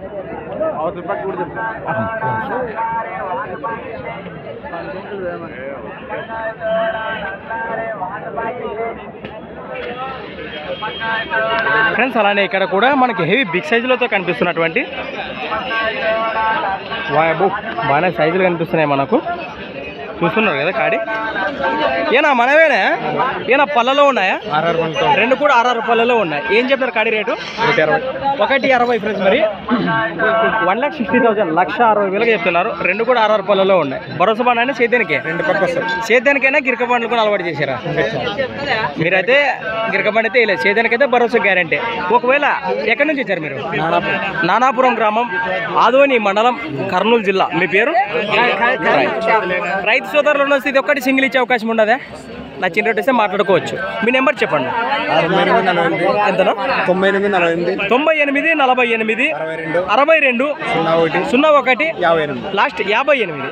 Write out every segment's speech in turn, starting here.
అవతల పక్క కూడా చెప్తా ఫ్రెండ్స్ అలానే ఇక్కడ కూడా మనకి హెవీ బిగ్ సైజులతో కనిపిస్తున్నటువంటి వాయబు బాగానే సైజులు కనిపిస్తున్నాయి మనకు చూస్తున్నారు కదా కాడి ఏనా మనవేనా ఏనా పళ్ళలో ఉన్నాయా ఆర్ఆర్ మనతో రెండు కూడా ఆర్ఆర్ పళ్ళలో ఉన్నాయి ఏం చెప్తారు కాడి రేటు ఒకటి అరవై ఒకటి అరవై ఫ్రెండ్స్ మరి వన్ లాక్ సిక్స్టీ థౌసండ్ లక్ష అరవై వేలకు చెప్తున్నారు రెండు కూడా ఆర్ఆర్ పళ్ళలో ఉన్నాయి భరోసా బాగా అంటే సేద్యానికే రెండు పక్క వస్తాయి సేద్యానికైనా గిరక పండ్లు కూడా అలవాటు చేశారా మీరైతే గిరక పండు అయితే వేయలేదు సేద్యానికైతే భరోసా గ్యారంటీ ఒకవేళ ఎక్కడి నుంచి వచ్చారు మీరు నానాపురం గ్రామం ఆదోని మండలం కర్నూలు జిల్లా మీ పేరు రైతు సోదరులు వస్తే ఇది ఒక్కటి సింగిల్ ఇచ్చే అవకాశం ఉండదా నచ్చిన రేట్ వస్తే మాట్లాడుకోవచ్చు మీ నెంబర్ చెప్పండి తొంభై ఎనిమిది నలభై ఎనిమిది ఎంతనో తొంభై ఎనిమిది నలభై ఎనిమిది తొంభై ఎనిమిది నలభై ఎనిమిది అరవై రెండు అరవై రెండు సున్నా ఒకటి సున్నా ఒకటి యాభై ఎనిమిది లాస్ట్ యాభై ఎనిమిది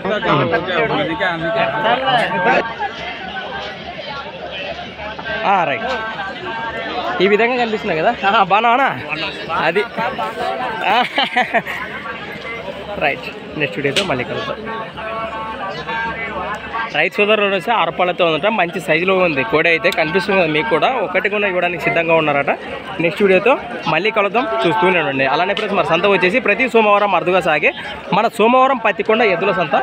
రైట్ ఈ విధంగా కనిపిస్తున్నాయి కదా ఆహా, బాగున్నావా అది రైట్ నెక్స్ట్ వీడియోతో మళ్ళీ కలుద్దాం రైతు సోదరులు వస్తే అరపాలతో ఉందట మంచి సైజులో ఉంది కోడి అయితే కనిపిస్తుంది కదా మీకు కూడా ఒకటి కూడా ఇవ్వడానికి సిద్ధంగా ఉన్నారట నెక్స్ట్ వీడియోతో మళ్ళీ కలుద్దాం చూస్తూనే ఉండండి అలానే ఫ్రెండ్స్ మన సంత వచ్చేసి ప్రతి సోమవారం అరుదుగా సాగే మన సోమవారం పత్తికొండ ఎద్దుల సంత